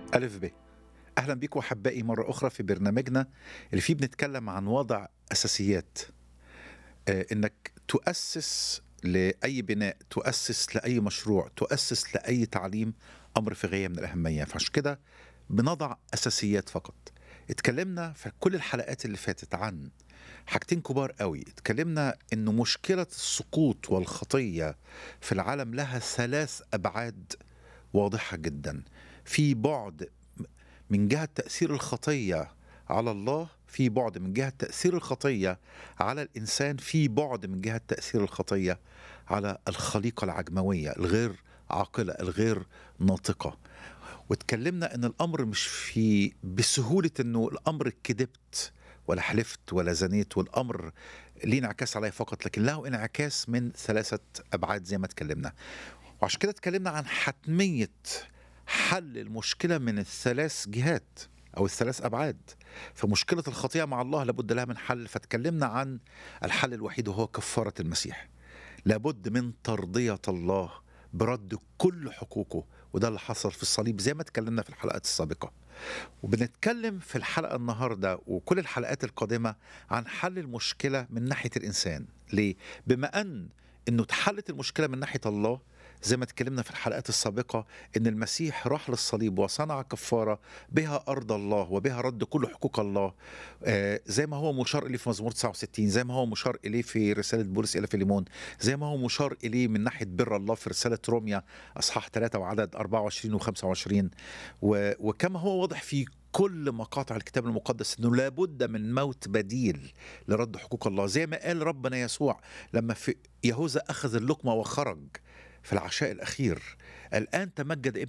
ألف ب أهلا بكم أحبائي مرة أخرى في برنامجنا اللي فيه بنتكلم عن وضع أساسيات آه، إنك تؤسس لأي بناء تؤسس لأي مشروع تؤسس لأي تعليم أمر في غاية من الأهمية فعشان كده بنضع أساسيات فقط اتكلمنا في كل الحلقات اللي فاتت عن حاجتين كبار قوي اتكلمنا انه مشكلة السقوط والخطية في العالم لها ثلاث ابعاد واضحة جدا في بعد من جهة تأثير الخطية على الله في بعد من جهة تأثير الخطية على الإنسان في بعد من جهة تأثير الخطية على الخليقة العجموية الغير عاقلة الغير ناطقة واتكلمنا ان الامر مش في بسهوله انه الامر كذبت ولا حلفت ولا زنيت والامر ليه انعكاس عليا فقط لكن له انعكاس من ثلاثه ابعاد زي ما اتكلمنا وعشان كده اتكلمنا عن حتميه حل المشكله من الثلاث جهات او الثلاث ابعاد فمشكله الخطيئه مع الله لابد لها من حل فتكلمنا عن الحل الوحيد وهو كفاره المسيح لابد من ترضيه الله برد كل حقوقه وده اللي حصل في الصليب زي ما اتكلمنا في الحلقات السابقة وبنتكلم في الحلقة النهاردة وكل الحلقات القادمة عن حل المشكلة من ناحية الإنسان ليه؟ بما أن أنه اتحلت المشكلة من ناحية الله زي ما اتكلمنا في الحلقات السابقة ان المسيح راح للصليب وصنع كفارة بها ارض الله وبها رد كل حقوق الله آه زي ما هو مشار اليه في مزمور 69 زي ما هو مشار اليه في رسالة بولس الى فيليمون زي ما هو مشار اليه من ناحية بر الله في رسالة روميا اصحاح 3 وعدد 24 و25 وكما هو واضح في كل مقاطع الكتاب المقدس انه لابد من موت بديل لرد حقوق الله زي ما قال ربنا يسوع لما في يهوذا اخذ اللقمه وخرج في العشاء الاخير الان تمجد ابن